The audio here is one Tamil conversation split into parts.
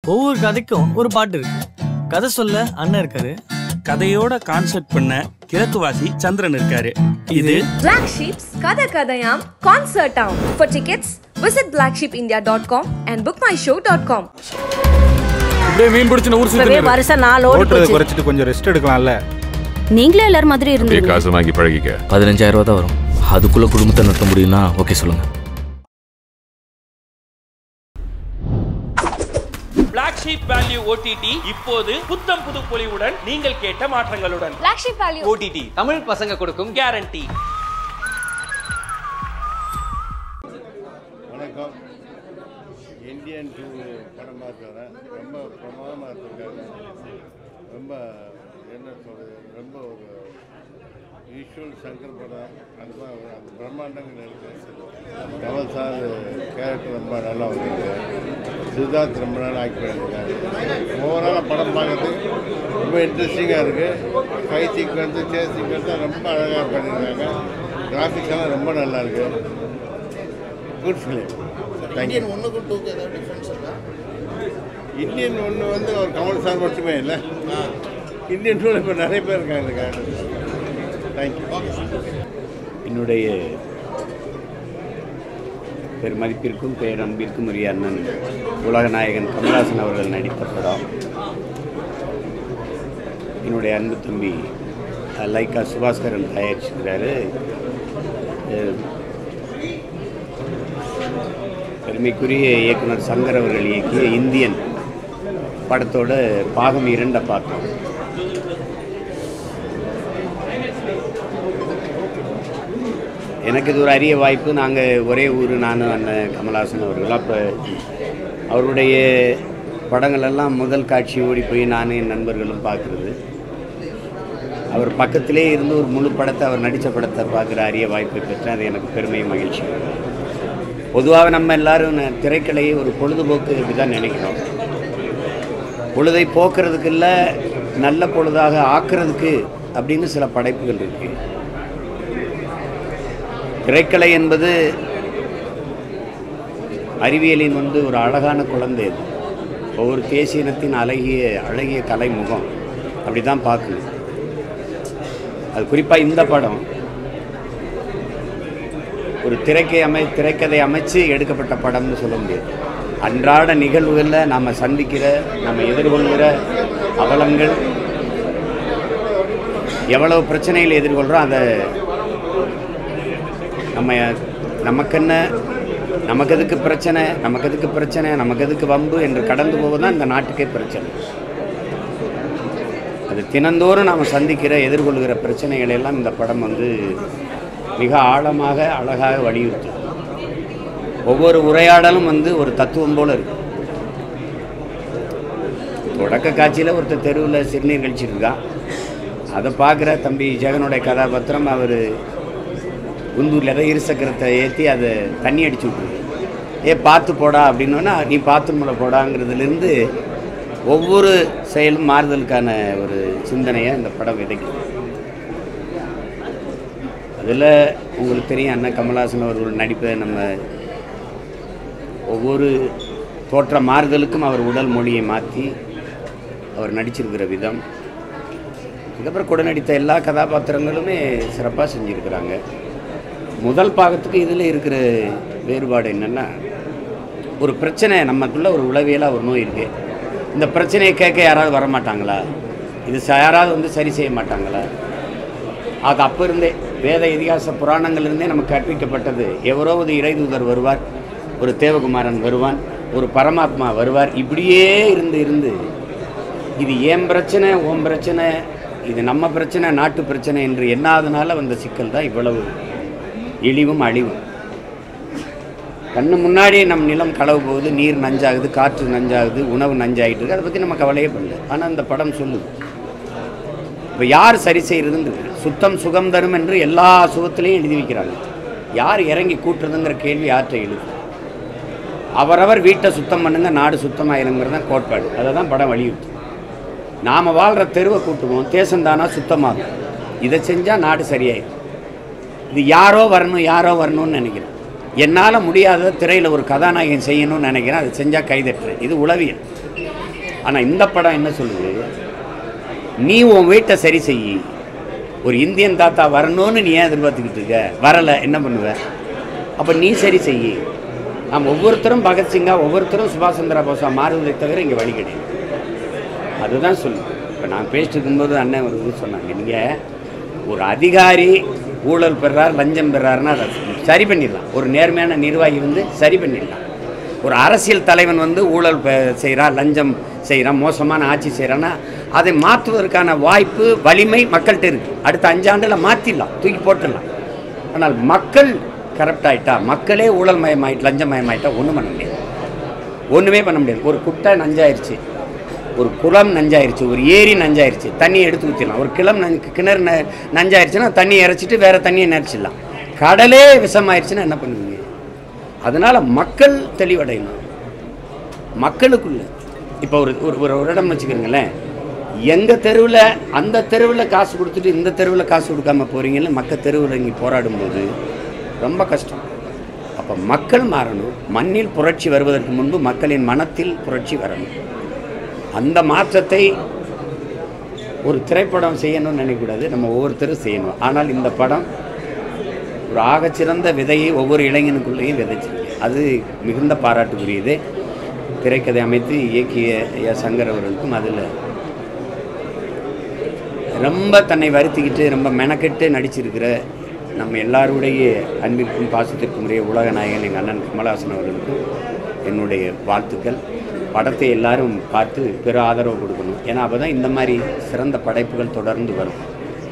ஒவ்வொரு கதைக்கும் ஒரு பாட்டு இருக்கு கதை சொல்ல அண்ணன் இருக்காரு கதையோட கான்செப்ட் பண்ண கிழக்குவாசி சந்திரன் இருக்காரு இது Black Sheeps கதை கதையாம் கான்சர்ட் ஆம் For tickets, visit blacksheepindia.com and bookmyshow.com. அப்படியே மீன் பிடிச்சு ஊர் இப்பவே சுத்தி வருஷம் நாலு ஓடி ஓட்டுறதை போச்சு குறைச்சிட்டு கொஞ்சம் ரெஸ்ட் எடுக்கலாம்ல நீங்களே எல்லாரும் மாதிரி அப்படியே இருந்தீங்க காசு வாங்கி பழகிக்க பதினஞ்சாயிரம் ரூபா தான் வரும் அதுக்குள்ள குடும்பத்தை நடத்த முடியும்னா ஓகே சொல்லுங்க பிளாக் ஷீப் வேல்யூ ஓடிடி இப்போது புத்தம் புது பொலிவுடன் நீங்கள் கேட்ட மாற்றங்களுடன் Black Sheep Value OTT Tamil பசங்க கொடுக்கும் கேரண்டி வணக்கம் இந்தியன் டூ படம் பார்க்குறேன் ரொம்ப பிரமாதமாக எடுத்திருக்காங்க ரொம்ப என்ன சொல்கிறது ரொம்ப ஒரு ஈஸ்வல் சங்கர் படம் அந்த மாதிரி அந்த பிரம்மாண்டங்கள் இருக்குது கமல் சார் கேரக்டர் ரொம்ப நல்லா வந்திருக்கு சித்தார்த் ரொம்ப நாள் ஆக்ட் பண்ணியிருக்காங்க ஓவராலாக படம் பார்க்கறதுக்கு ரொம்ப இன்ட்ரெஸ்டிங்காக இருக்குது ஃபை சீக்வன்ஸு சேஸ் சீக்வன்ஸும் ரொம்ப அழகாக பண்ணியிருக்காங்க கிராஃபிக்ஸ் எல்லாம் ரொம்ப நல்லா இருக்குது குட் ஃபிலிம் தேங்க்யூ ஒன்றுக்கும் டூக்கு ஏதாவது டிஃப்ரென்ஸ் இருக்கா இந்தியன் ஒன்று வந்து ஒரு கமல் சார் மட்டுமே இல்லை இந்தியன் டூவில் இப்போ நிறைய பேர் இருக்காங்க இந்த கேரக்டர் தேங்க்யூ என்னுடைய பெருமதிப்பிற்கும் பேரன்பிற்கும் உரிய அண்ணன் உலகநாயகன் கமலஹாசன் அவர்கள் நடித்த படம் என்னுடைய அன்பு தம்பி அஹ், லைக்கா சுபாஸ்கரன் தயாரிச்சிருக்கிறாரு அஹ், பெருமைக்குரிய இயக்குனர் சங்கர் அவர்கள் இயக்கிய இந்தியன் படத்தோட பாகம் இரண்டை பார்த்தோம் எனக்கு இது ஒரு அரிய வாய்ப்பு நாங்கள் ஒரே ஊர் நானும் அண்ணன் கமல்ஹாசன் அவர்கள் அப்போ அவருடைய படங்கள் எல்லாம் முதல் காட்சி ஓடி போய் நானும் என் நண்பர்களும் பார்க்குறது அவர் பக்கத்திலே இருந்து ஒரு முழு படத்தை அவர் நடித்த படத்தை பார்க்குற அரிய வாய்ப்பை பெற்றேன் அது எனக்கு பெருமை மகிழ்ச்சி பொதுவாக நம்ம எல்லாரும் ந- திரைக்கலையை ஒரு பொழுதுபோக்கு இப்படி தான் நினைக்கிறோம் பொழுதை போக்குறதுக்கு இல்லை நல்ல பொழுதாக ஆக்குறதுக்கு அப்படின்னு சில படைப்புகள் இருக்குது திரைக்கலை என்பது அறிவியலின் வந்து ஒரு அழகான குழந்தை அது ஒவ்வொரு தேசியனத்தின் அழகிய அழகிய கலை முகம் அப்படி தான் பார்க்கணும் அது குறிப்பாக இந்த படம் ஒரு திரைக்கை அமை திரைக்கதை அமைச்சு எடுக்கப்பட்ட படம்னு சொல்ல முடியாது அன்றாட நிகழ்வுகளில் நாம் சந்திக்கிற நம்ம எதிர்கொள்கிற அவலங்கள் எவ்வளவு பிரச்சனைகள் எதிர்கொள்கிறோம் அதை நம்ம நமக்கென்ன நமக்கு எதுக்கு பிரச்சனை நமக்கு எதுக்கு பிரச்சனை நமக்கு எதுக்கு வம்பு என்று கடந்து போவதுதான் இந்த நாட்டுக்கே பிரச்சனை அது தினந்தோறும் நாம் சந்திக்கிற எதிர்கொள்கிற பிரச்சனைகளை எல்லாம் இந்த படம் வந்து மிக ஆழமாக அழகாக வலியுறுத்தும் ஒவ்வொரு உரையாடலும் வந்து ஒரு தத்துவம் போல இருக்கு தொடக்க காட்சியில் ஒருத்தர் தெருவில் சிறுநீர் கழிச்சிட்டு இருக்கான் அதை பார்க்குற தம்பி ஜெகனுடைய கதாபாத்திரம் அவர் குந்தூரில் ஏதோ இருசக்கரத்தை ஏற்றி அதை தண்ணி அடிச்சு விட்ருது ஏ பார்த்து போடா அப்படின்னோன்னா நீ பாத்ரூமில் போடாங்கிறதுலேருந்து ஒவ்வொரு செயலும் மாறுதலுக்கான ஒரு சிந்தனையை இந்த படம் விதைக்கும் அதில் உங்களுக்கு தெரியும் அண்ணன் கமல்ஹாசன் அவர்கள் நடிப்பை நம்ம ஒவ்வொரு தோற்ற மாறுதலுக்கும் அவர் உடல் மொழியை மாற்றி அவர் நடிச்சிருக்கிற விதம் இதுக்கப்புறம் கூட நடித்த எல்லா கதாபாத்திரங்களுமே சிறப்பாக செஞ்சுருக்கிறாங்க முதல் பாகத்துக்கு இதில் இருக்கிற வேறுபாடு என்னென்னா ஒரு பிரச்சனை நமக்குள்ள ஒரு உளவியலாக ஒரு நோய் இருக்குது இந்த பிரச்சனையை கேட்க யாராவது வர மாட்டாங்களா இது ச- யாராவது வந்து சரி செய்ய மாட்டாங்களா அது அப்போ இருந்தே வேத இதிகாச புராணங்கள்லேருந்தே நமக்கு கற்பிக்கப்பட்டது எவரோ ஒரு இறைதூதர் வருவார் ஒரு தேவகுமாரன் வருவான் ஒரு பரமாத்மா வருவார் இப்படியே இருந்து இருந்து இது ஏன் பிரச்சனை ஓம் பிரச்சனை இது நம்ம பிரச்சனை நாட்டு பிரச்சனை என்று எண்ணாதனால வந்த சிக்கல் தான் இவ்வளவு இழிவும் அழிவும் கண்ணு முன்னாடி நம் நிலம் களவு போகுது நீர் நஞ்சாகுது காற்று நஞ்சாகுது உணவு நஞ்சாகிட்டு இருக்கு அதை பற்றி நம்ம கவலையே பண்ணல ஆனால் அந்த படம் சொல்லுது இப்போ யார் சரி செய்கிறதுன்னு சுத்தம் சுகம் தரும் என்று எல்லா சுகத்திலையும் எழுதி வைக்கிறாங்க யார் இறங்கி கூட்டுறதுங்கிற கேள்வி யார்கிட்ட எழுது அவரவர் வீட்டை சுத்தம் பண்ணுங்க நாடு சுத்தமாயிருங்கிறது தான் கோட்பாடு அதை தான் படம் வலியுறுத்து நாம் வாழ்கிற தெருவை கூட்டுவோம் தேசந்தானா சுத்தமாகும் இதை செஞ்சால் நாடு சரியாயிடும் இது யாரோ வரணும் யாரோ வரணும்னு நினைக்கிறேன் என்னால் முடியாத திரையில் ஒரு கதாநாயகன் செய்யணும்னு நினைக்கிறேன் அதை செஞ்சால் கைதட்டுறேன் இது உளவியல் ஆனால் இந்த படம் என்ன சொல்லுது நீ உன் வீட்டை சரி செய் ஒரு இந்தியன் தாத்தா வரணும்னு நீ ஏன் எதிர்பார்த்துக்கிட்டு இருக்க வரலை என்ன பண்ணுவ அப்போ நீ சரி செய் நாம் ஒவ்வொருத்தரும் பகத்சிங்கா ஒவ்வொருத்தரும் சுபாஷ் சந்திர போஸா மாறுவதை தவிர இங்கே வழி கிடையாது அதுதான் சொல்லு இப்போ நான் பேசிட்டு இருக்கும்போது அண்ணன் ஒரு இது சொன்னாங்க நீங்கள் ஒரு அதிகாரி ஊழல் பெறார் லஞ்சம் பெறாருன்னா அதை சரி பண்ணிடலாம் ஒரு நேர்மையான நிர்வாகி வந்து சரி பண்ணிடலாம் ஒரு அரசியல் தலைவன் வந்து ஊழல் செய்கிறான் லஞ்சம் செய்கிறான் மோசமான ஆட்சி செய்கிறான்னா அதை மாற்றுவதற்கான வாய்ப்பு வலிமை மக்கள்கிட்ட இருக்குது அடுத்த அஞ்சாண்டில் மாற்றிடலாம் தூக்கி போட்டுடலாம் ஆனால் மக்கள் கரப்ட் ஆகிட்டா மக்களே ஊழல் மயமாயிட்டு லஞ்சமயமாயிட்டா ஒன்றும் பண்ண முடியாது ஒன்றுமே பண்ண முடியாது ஒரு குட்டை நஞ்சாயிருச்சு ஒரு குளம் நஞ்சாயிருச்சு ஒரு ஏரி நஞ்சாயிருச்சு தண்ணியை எடுத்து ஊற்றிடலாம் ஒரு கிளம் நஞ்சு கிணறு ந நஞ்சாயிருச்சுன்னா தண்ணியை இறைச்சிட்டு வேறு தண்ணியை நிறச்சிடலாம் கடலே விஷமாயிருச்சுன்னா என்ன பண்ணுவீங்க அதனால் மக்கள் தெளிவடையணும் மக்களுக்குள்ள இப்போ ஒரு ஒரு ஒரு ஒரு இடம் வச்சுக்கிறீங்களேன் எங்கள் தெருவில் அந்த தெருவில் காசு கொடுத்துட்டு இந்த தெருவில் காசு கொடுக்காம போகிறீங்கன்னு மக்கள் தெருவில் இங்கே போராடும்போது ரொம்ப கஷ்டம் அப்போ மக்கள் மாறணும் மண்ணில் புரட்சி வருவதற்கு முன்பு மக்களின் மனத்தில் புரட்சி வரணும் அந்த மாற்றத்தை ஒரு திரைப்படம் செய்யணும்னு நினைக்கக்கூடாது நம்ம ஒவ்வொருத்தரும் செய்யணும் ஆனால் இந்த படம் ஒரு ஆகச்சிறந்த விதையை ஒவ்வொரு இளைஞனுக்குள்ளேயும் விதைச்சிருக்கு அது மிகுந்த பாராட்டுக்குரியது திரைக்கதை அமைத்து இயக்கிய ஐயா சங்கர் அவர்களுக்கும் அதில் ரொம்ப தன்னை வருத்திக்கிட்டு ரொம்ப மெனக்கெட்டு நடிச்சிருக்கிற நம்ம எல்லாருடைய அன்பிற்கும் பாசத்திற்கும் உரிய உலக நாயகன் எங்கள் அண்ணன் கமலஹாசன் அவர்களுக்கும் என்னுடைய வாழ்த்துக்கள் படத்தை எல்லாரும் பார்த்து பெரு ஆதரவு கொடுக்கணும் ஏன்னா அப்போ தான் இந்த மாதிரி சிறந்த படைப்புகள் தொடர்ந்து வரும்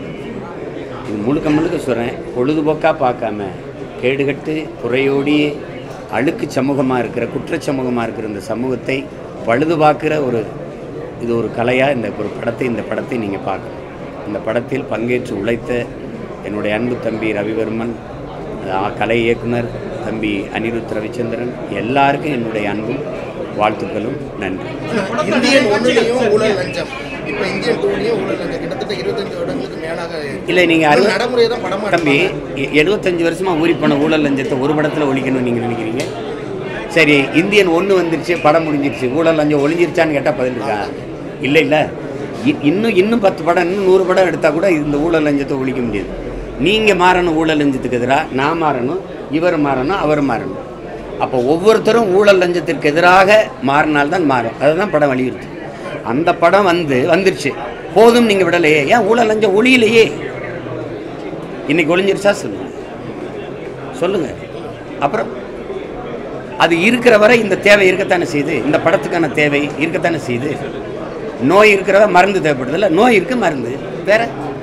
இது முழுக்க முழுக்க சொல்கிறேன் பொழுதுபோக்காக பார்க்காம கேடுகட்டு குறையோடி அழுக்கு சமூகமாக இருக்கிற குற்றச் சமூகமாக இருக்கிற இந்த சமூகத்தை பழுது பார்க்குற ஒரு இது ஒரு கலையாக இந்த ஒரு படத்தை இந்த படத்தை நீங்கள் பார்க்கணும் இந்த படத்தில் பங்கேற்று உழைத்த என்னுடைய அன்பு தம்பி ரவிவர்மன் அஹ், கலை இயக்குனர் தம்பி அனிருத் ரவிச்சந்திரன் எல்லாருக்கும் என்னுடைய அன்பும் வாழ்த்துக்களும் நன்றி இந்தியன் ஒன்றுலையும் ஊழல் லஞ்சம் இப்போ இந்தியன் டூலையும் ஊழல் லஞ்சம் கிட்டத்தட்ட இருபத்தஞ்சு வருடங்களுக்கு மேலாக இல்லை நீங்கள் ஒரு அறுபது நடைமுறையை தான் படமா தம்பி எ- எழுபத்தஞ்சு வருஷமாக ஊறி போன ஊழல் லஞ்சத்தை ஒரு படத்தில் ஒழிக்கணும்னு நீங்கள் நினைக்கிறீங்க சரி இந்தியன் ஒன்று வந்துருச்சு படம் முடிஞ்சிருச்சு ஊழல் லஞ்சம் ஒழிஞ்சிருச்சான்னு கேட்டால் பதில் இருக்கா இல்லை இல்லை இ- இன்னும் இன்னும் பத்து படம் இன்னும் நூறு படம் எடுத்தால் கூட இந்த ஊழல் லஞ்சத்தை ஒழிக்க முடியாது நீங்கள் மாறணும் ஊழல் லஞ்சத்துக்கு எதிராக நான் மாறணும் இவர் மாறணும் அவர் மாறணும் அப்போ ஒவ்வொருத்தரும் ஊழல் லஞ்சத்திற்கு எதிராக மாறினால்தான் மாறும் அதுதான் படம் வலியுறுத்து அந்த படம் வந்து வந்துருச்சு போதும் நீங்கள் விடலையே ஏன் ஊழல் லஞ்சம் ஒளியிலையே இன்னைக்கு ஒளிஞ்சிருச்சா சொல்லுங்க சொல்லுங்க அப்புறம் அது இருக்கிற வரை இந்த தேவை இருக்கத்தானே செய்யுது இந்த படத்துக்கான தேவை இருக்கத்தானே செய்யுது நோய் இருக்கிறவ மருந்து தேவைப்படுதில்ல நோய் இருக்கு மருந்து வேற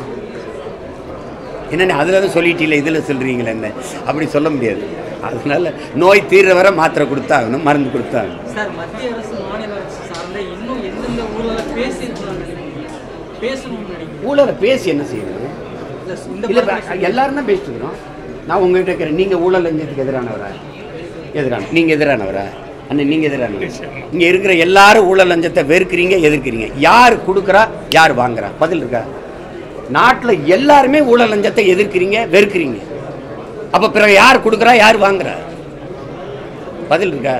என்னென்ன அதில் தான் சொல்லிட்டீங்களே இதில் சொல்கிறீங்களே என்ன அப்படி சொல்ல முடியாது அதனால நோய் தீர்ற வரை மாத்திரை கொடுத்தாகணும் மருந்து கொடுத்தாகணும் சார் மத்திய அரசு மாநில அரசு சார்ந்த இன்னும் எந்தெந்த ஊரில் பேசியிருக்கிறாங்க பேசணும்னு நினைக்கிறேன் ஊழலை பேசி என்ன செய்யணும் இல்ல, இந்த இல்லை படத்துல எல்லாரும் தான் பேசிட்டு இருக்கிறோம் நான் உங்ககிட்ட கேட்குறேன் நீங்கள் ஊழல் லஞ்சத்துக்கு எதிரானவரா எதிரான நீங்கள் எதிரானவரா அண்ணன் நீங்கள் எதிரானவர் இங்கே இருக்கிற எல்லாரும் ஊழல் லஞ்சத்தை வெறுக்கிறீங்க எதிர்க்கிறீங்க யார் கொடுக்குறா யார் வாங்குறா பதில் இருக்கா நாட்டில் எல்லாருமே ஊழல் லஞ்சத்தை எதிர்க்கிறீங்க வெறுக்கிறீங்க அப்போ பிறகு யார் கொடுக்குறா யார் வாங்குறா பதில் இருக்கா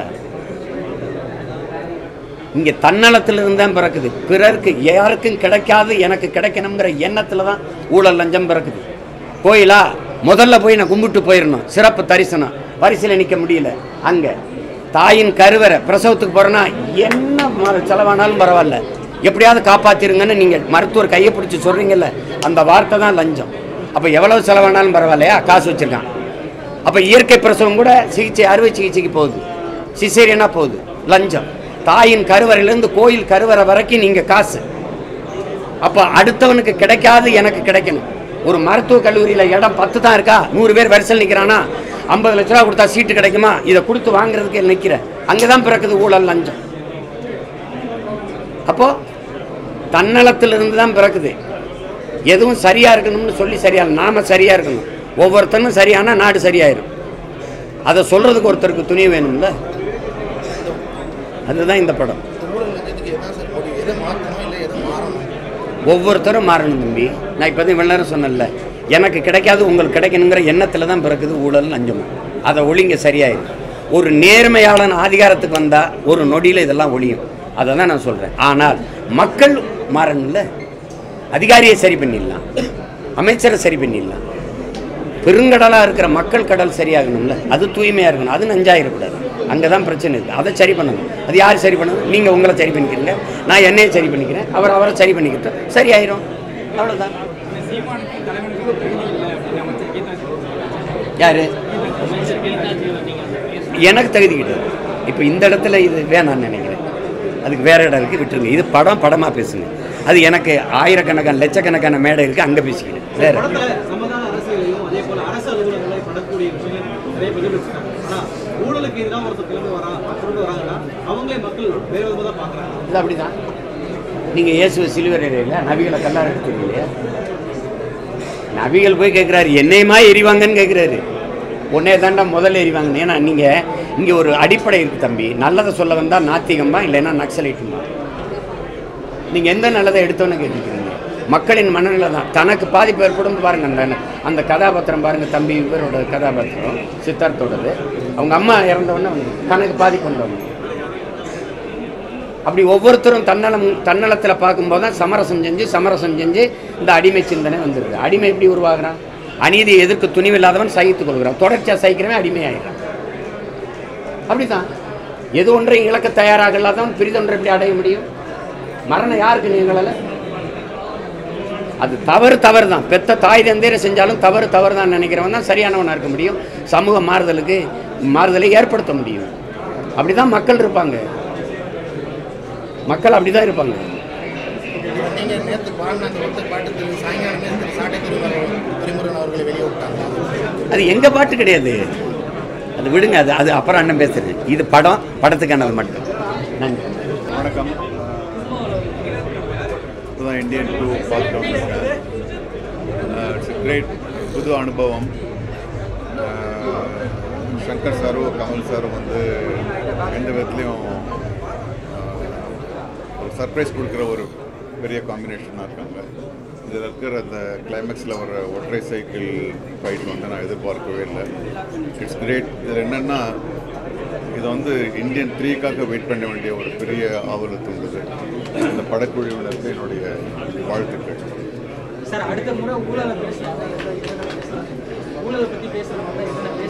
இங்கே தன்னலத்திலிருந்து தான் பிறக்குது பிறருக்கு யாருக்கும் கிடைக்காது எனக்கு கிடைக்கணுங்கிற எண்ணத்தில் தான் ஊழல் லஞ்சம் பிறக்குது கோயிலா முதல்ல போய் நான் கும்பிட்டு போயிடணும் சிறப்பு தரிசனம் வரிசையில் நிற்க முடியல அங்கே தாயின் கருவறை பிரசவத்துக்கு போகிறேன்னா என்ன ம- செலவானாலும் பரவாயில்ல எப்படியாவது காப்பாற்றிருங்கன்னு நீங்கள் மருத்துவர் கையை பிடிச்சி சொல்கிறீங்கல்ல அந்த வார்த்தை தான் லஞ்சம் அப்போ எவ்வளவு செலவானாலும் பரவாயில்லையா காசு வச்சுருக்கான் அப்போ இயற்கை பிரசவம் கூட சிகிச்சை அறுவை சிகிச்சைக்கு போகுது சிசேரியனா போகுது லஞ்சம் தாயின் கருவறையிலேருந்து கோயில் கருவறை வரைக்கும் நீங்கள் காசு அப்போ அடுத்தவனுக்கு கிடைக்காது எனக்கு கிடைக்கணும் ஒரு மருத்துவக் கல்லூரியில் இடம் பத்து தான் இருக்கா நூறு பேர் வரிசையில் நிற்கிறானா ஐம்பது லட்ச ரூபா கொடுத்தா சீட்டு கிடைக்குமா இதை கொடுத்து வாங்குறதுக்கு நிற்கிறேன் அங்கே தான் பிறக்குது ஊழல் லஞ்சம் அப்போ தன்னலத்திலிருந்து தான் பிறக்குது எதுவும் சரியா இருக்கணும்னு சொல்லி சரியா நாம சரியா இருக்கணும் ஒவ்வொருத்தனும் சரியானா நாடு சரியாயிரும் அதை சொல்றதுக்கு ஒருத்தருக்கு துணி வேணும்ல அதுதான் இந்த படம் இந்த ஊழல் லஞ்சத்துக்கு என்ன சார் முடிவு எதை மாற்றணும் இல்லை எதை மாறணும் ஒவ்வொருத்தரும் மாறணும் தம்பி நான் இப்போ இவ்வளோ நேரம் சொன்னேன்ல எனக்கு கிடைக்காது உங்களுக்கு கிடைக்கணுங்கிற எண்ணத்தில் தான் பிறக்குது ஊழல் லஞ்சம் அதை ஒழிங்க சரியாயிரும் ஒரு நேர்மையாளன் அதிகாரத்துக்கு வந்தால் ஒரு நொடியில் இதெல்லாம் ஒழியும் அதை தான் நான் சொல்கிறேன் ஆனால் மக்கள் மாறணும்ல அதிகாரியை சரி பண்ணிடலாம் அமைச்சரை சரி பண்ணிடலாம் பெருங்கடலாக இருக்கிற மக்கள் கடல் சரியாகணும்ல அது தூய்மையாக இருக்கணும் அது நஞ்சாயிடக்கூடாது அங்கே தான் பிரச்சனை இருக்குது அதை சரி பண்ணணும் அது யார் சரி பண்ணணும் நீங்கள் உங்களை சரி பண்ணிக்கிறீங்க நான் என்னையை சரி பண்ணிக்கிறேன் அவர் அவரை சரி பண்ணிக்கிட்டோம் சரியாயிரும் அவ்வளோதான் யார் எனக்கு தகுதி கிடையாது இப்போ இந்த இடத்துல இது வேணாம்னு நினைக்கிறேன் அதுக்கு வேற இடம் இருக்குது விட்டுருங்க இது படம் படமாக பேசுங்க அது எனக்கு ஆயிரக்கணக்கான லட்சக்கணக்கான மேடை இருக்குது அங்கே பேசிக்கிறேன் வேற படத்துல சமகால அரசியலையும் அதே போல அரசு அலுவலகங்களை படக்கூடிய விஷயங்கள் நிறைய பிரதிபலிச்சிருக்காங்க ஆனா ஊழலுக்கு எதிராக ஒருத்தர் கிளம்பி வரா கொண்டு வராங்கன்னா அவங்களே மக்கள் வேற விதமாக தான் பாக்குறாங்க இது அப்படிதான் நீங்கள் இயேசுவை சிலுவர் ஏரியில நபிகளை கல்லார எடுத்துருக்கீங்க நபிகள் போய் கேட்குறாரு என்னையுமா எரிவாங்கன்னு கேட்குறாரு உன்னே தாண்டா முதல்ல எரிவாங்க ஏன்னா நீங்கள் இங்கே ஒரு அடிப்படை இருக்குது தம்பி நல்லதை சொல்ல வந்தால் நாத்திகமா இல்லைன்னா நக்சலைட்டுமா நீங்கள் எந்த நல்லதை எடுத்தோன்னு கேட்டுக்கிறீங்க மக்களின் மனநிலை தான் தனக்கு பாதிப்பு ஏற்படும் பாருங்க அந்த அந்த கதாபாத்திரம் பாருங்க தம்பி இவரோட கதாபாத்திரம் சித்தார்த்தோடது அவங்க அம்மா இறந்தவொடனே வந்து தனக்கு பாதிப்பு வந்தவங்க அப்படி ஒவ்வொருத்தரும் தன்னலம் தன்னலத்தில் பார்க்கும்போது தான் சமரசம் செஞ்சு சமரசம் செஞ்சு இந்த அடிமை சிந்தனை வந்துடுது அடிமை எப்படி உருவாகிறான் அநீதியை எதிர்க்க துணிவில்லாதவன் சகித்துக் கொள்கிறான் தொடர்ச்சியாக சகிக்கிறவன் அடிமையாகிறான் அப்படிதான் எது ஒன்றை இழக்க தயாராக இல்லாதவன் பிரிதொன்றை எப்படி அடைய முடியும் மரணம் யாருக்கு நீங்களல அது தவறு தவறு தான் பெத்த தாய் தந்தையரை செஞ்சாலும் தவறு தவறு தான் நினைக்கிறவன் தான் சரியானவனாக இருக்க முடியும் சமூக மாறுதலுக்கு மாறுதலை ஏற்படுத்த முடியும் அப்படி தான் மக்கள் இருப்பாங்க மக்கள் அப்படி தான் இருப்பாங்க நீங்க நேற்று பாடின அந்த ஒத்த பாட்டு திரு சாயங்காலமே திரு சாட்டை திருமணம் திருமுருகன் அவர்களை வெளியே விட்டாங்க அது எங்கள் பாட்டு கிடையாது அது விடுங்க அது அது அப்புறம் அண்ணன் பேசுறது இது படம் படத்துக்கானது மட்டும் நன்றி வணக்கம் இப்போதான் இந்தியன் டூ பார்த்துட்டு வந்திருக்கேன் இட்ஸ் கிரேட் புது அனுபவம் அஹ், சங்கர் சாரும் கமல் சாரும் வந்து எந்த விதத்துலையும் ஒரு சர்ப்ரைஸ் கொடுக்குற ஒரு பெரிய காம்பினேஷனாக இருக்காங்க இதில் இருக்கிற அந்த கிளைமேக்ஸில் வர ஒற்றை சைக்கிள் ஃபைட் வந்து நான் எதிர்பார்க்கவே இல்லை இட்ஸ் கிரேட் இதில் என்னென்னா இது வந்து இந்தியன் த்ரீக்காக வெயிட் பண்ண வேண்டிய ஒரு பெரிய ஆவலை தூண்டுது இந்த படக்குழுவினருக்கு என்னுடைய வாழ்த்துக்கள் சார் அடுத்த முறை ஊழலை பேசுறாங்க ஊழலை பத்தி பேசுறவங்க என்னென்ன பேச